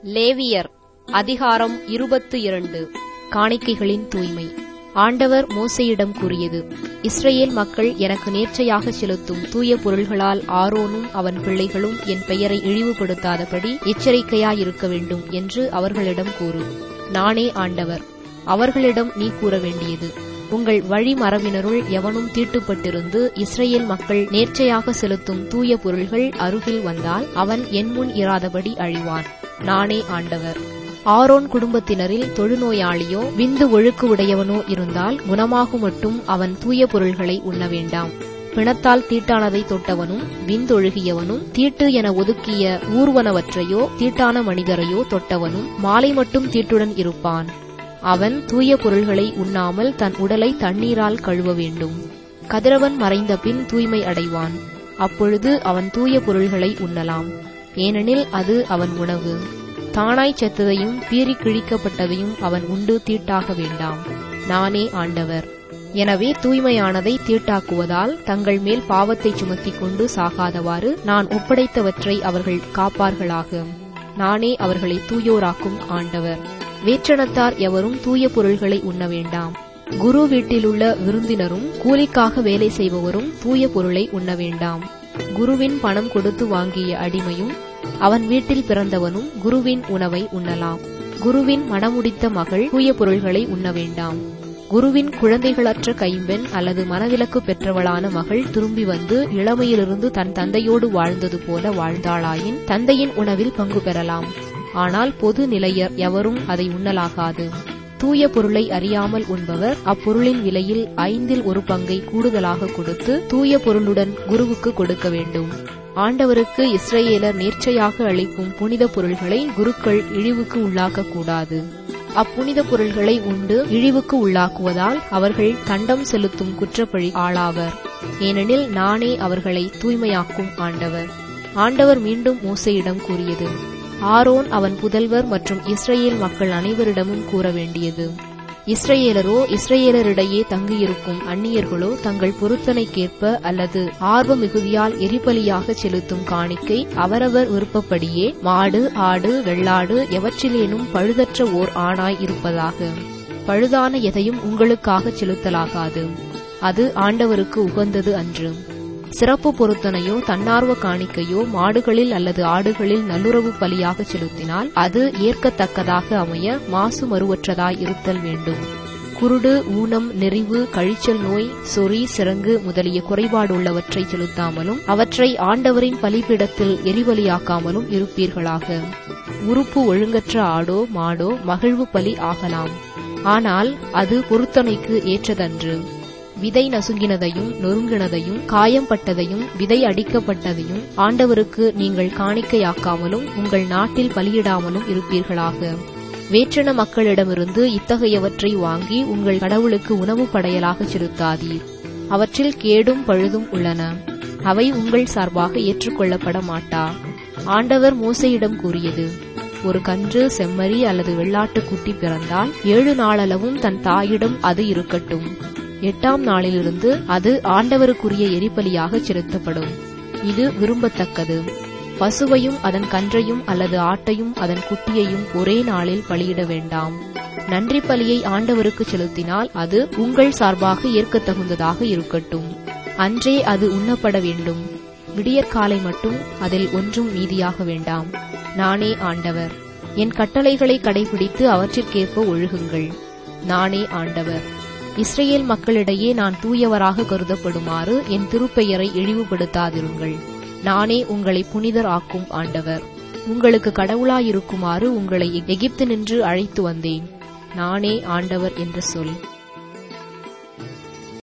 லேவியர் அதிகாரம் இருபத்து இரண்டு காணிக்கைகளின் தூய்மை ஆண்டவர் மோசேயிடம் கூறியது இஸ்ரேல் மக்கள் எனக்கு நேர்ச்சையாக செலுத்தும் தூய பொருள்களால் ஆரோனும் அவன் பிள்ளைகளும் என் பெயரை இழிவுபடுத்தாதபடி எச்சரிக்கையாயிருக்க வேண்டும் என்று அவர்களிடம் கூறு நானே ஆண்டவர் அவர்களிடம் நீ கூற வேண்டியது உங்கள் வழிமரபினருள் எவனும் தீட்டுப்பட்டிருந்து இஸ்ரேல் மக்கள் நேர்ச்சையாக செலுத்தும் தூய பொருள்கள் அருகில் வந்தால் அவன் என்முன் இராதபடி அழிவான் நானே ஆண்டவர் ஆரோன் குடும்பத்தினரில் தொழுநோயாளியோ விந்து ஒழுக்கு உடையவனோ இருந்தால் குணமாகும் மட்டும் அவன் தூய பொருள்களை உண்ண வேண்டாம் பிணத்தால் தீட்டானதை தொட்டவனும் விந்தொழுகியவனும் தீட்டு என ஒதுக்கிய ஊர்வனவற்றையோ தீட்டான மனிதரையோ தொட்டவனும் மாலை மட்டும் தீட்டுடன் இருப்பான் அவன் தூய பொருள்களை உண்ணாமல் தன் உடலை தண்ணீரால் கழுவ வேண்டும் கதிரவன் மறைந்த பின் தூய்மை அடைவான் அப்பொழுது அவன் தூய பொருள்களை உண்ணலாம் ஏனெனில் அது அவன் உணவு தானாய் செத்ததையும் பீறி கிழிக்கப்பட்டதையும் அவன் உண்டு தீட்டாக வேண்டாம் நானே ஆண்டவர் எனவே தூய்மையானதை தீட்டாக்குவதால் தங்கள் மேல் பாவத்தை சுமத்திக் கொண்டு சாகாதவாறு நான் ஒப்படைத்தவற்றை அவர்கள் காப்பார்களாக நானே அவர்களை தூயோராக்கும் ஆண்டவர் வேற்றனத்தார் எவரும் தூய பொருள்களை உண்ண வேண்டாம் குரு வீட்டிலுள்ள விருந்தினரும் கூலிக்காக வேலை செய்பவரும் தூய பொருளை உண்ண வேண்டாம் குருவின் பணம் கொடுத்து வாங்கிய அடிமையும் அவன் வீட்டில் பிறந்தவனும் குருவின் உணவை உண்ணலாம் குருவின் மனமுடித்த மகள் தூய பொருள்களை உண்ண வேண்டாம் குருவின் குழந்தைகளற்ற கைம்பெண் அல்லது மனவிலக்கு பெற்றவளான மகள் திரும்பி வந்து இளமையிலிருந்து தன் தந்தையோடு வாழ்ந்தது போல வாழ்ந்தாளாயின் தந்தையின் உணவில் பங்கு பெறலாம் ஆனால் பொது நிலையர் எவரும் அதை உண்ணலாகாது தூய பொருளை அறியாமல் உண்பவர் அப்பொருளின் விலையில் ஐந்தில் ஒரு பங்கை கூடுதலாக கொடுத்து தூய பொருளுடன் குருவுக்கு கொடுக்க வேண்டும் ஆண்டவருக்கு இஸ்ரேலர் நேர்ச்சையாக அளிக்கும் புனித பொருள்களை குருக்கள் இழிவுக்கு உள்ளாக்கக்கூடாது அப்புனித பொருள்களை உண்டு இழிவுக்கு உள்ளாக்குவதால் அவர்கள் தண்டம் செலுத்தும் குற்றப்பழி ஆளாவர் ஏனெனில் நானே அவர்களை தூய்மையாக்கும் ஆண்டவர் ஆண்டவர் மீண்டும் மோசையிடம் கூறியது ஆரோன் அவன் புதல்வர் மற்றும் இஸ்ரேல் மக்கள் அனைவரிடமும் கூற வேண்டியது இஸ்ரேலரோ இஸ்ரேலரிடையே தங்கியிருக்கும் அந்நியர்களோ தங்கள் பொருத்தனைக்கேற்ப அல்லது ஆர்வ மிகுதியால் எரிபலியாக செலுத்தும் காணிக்கை அவரவர் விருப்பப்படியே மாடு ஆடு வெள்ளாடு எவற்றிலேனும் பழுதற்ற ஓர் ஆணாய் இருப்பதாக பழுதான எதையும் உங்களுக்காக செலுத்தலாகாது அது ஆண்டவருக்கு உகந்தது அன்று சிறப்பு பொருத்தனையோ தன்னார்வ காணிக்கையோ மாடுகளில் அல்லது ஆடுகளில் நல்லுறவு பலியாக செலுத்தினால் அது ஏற்கத்தக்கதாக அமைய மாசு மறுவற்றதாய் இருத்தல் வேண்டும் குருடு ஊனம் நெறிவு கழிச்சல் நோய் சொறி சிறங்கு முதலிய குறைபாடுள்ளவற்றை செலுத்தாமலும் அவற்றை ஆண்டவரின் பலிப்பிடத்தில் எரிபலியாக்காமலும் இருப்பீர்களாக உறுப்பு ஒழுங்கற்ற ஆடோ மாடோ மகிழ்வு பலி ஆகலாம் ஆனால் அது பொருத்தனைக்கு ஏற்றதன்று விதை நசுங்கினதையும் நொறுங்கினதையும் காயம்பட்டதையும் விதை அடிக்கப்பட்டதையும் ஆண்டவருக்கு நீங்கள் காணிக்கையாக்காமலும் உங்கள் நாட்டில் பலியிடாமலும் இருப்பீர்களாக வேற்றன மக்களிடமிருந்து இத்தகையவற்றை வாங்கி உங்கள் கடவுளுக்கு உணவு படையலாக செலுத்தாதீர் அவற்றில் கேடும் பழுதும் உள்ளன அவை உங்கள் சார்பாக ஏற்றுக்கொள்ளப்பட மாட்டா ஆண்டவர் மோசையிடம் கூறியது ஒரு கன்று செம்மறி அல்லது வெள்ளாட்டு குட்டி பிறந்தால் ஏழு நாளளவும் தன் தாயிடம் அது இருக்கட்டும் எட்டாம் நாளிலிருந்து அது ஆண்டவருக்குரிய எரிபலியாக செலுத்தப்படும் இது விரும்பத்தக்கது பசுவையும் அதன் கன்றையும் அல்லது ஆட்டையும் அதன் குட்டியையும் ஒரே நாளில் பலியிட வேண்டாம் நன்றி பலியை ஆண்டவருக்கு செலுத்தினால் அது உங்கள் சார்பாக ஏற்கத்தகுந்ததாக இருக்கட்டும் அன்றே அது உண்ணப்பட வேண்டும் விடியற்காலை மட்டும் அதில் ஒன்றும் மீதியாக வேண்டாம் நானே ஆண்டவர் என் கட்டளைகளை கடைபிடித்து அவற்றிற்கேற்ப ஒழுகுங்கள் நானே ஆண்டவர் இஸ்ரேல் மக்களிடையே நான் தூயவராக கருதப்படுமாறு என் திருப்பெயரை இழிவுபடுத்தாதிருங்கள் நானே உங்களை புனிதர் ஆக்கும் ஆண்டவர் உங்களுக்கு கடவுளாயிருக்குமாறு உங்களை எகிப்து நின்று அழைத்து வந்தேன் நானே ஆண்டவர் என்று சொல்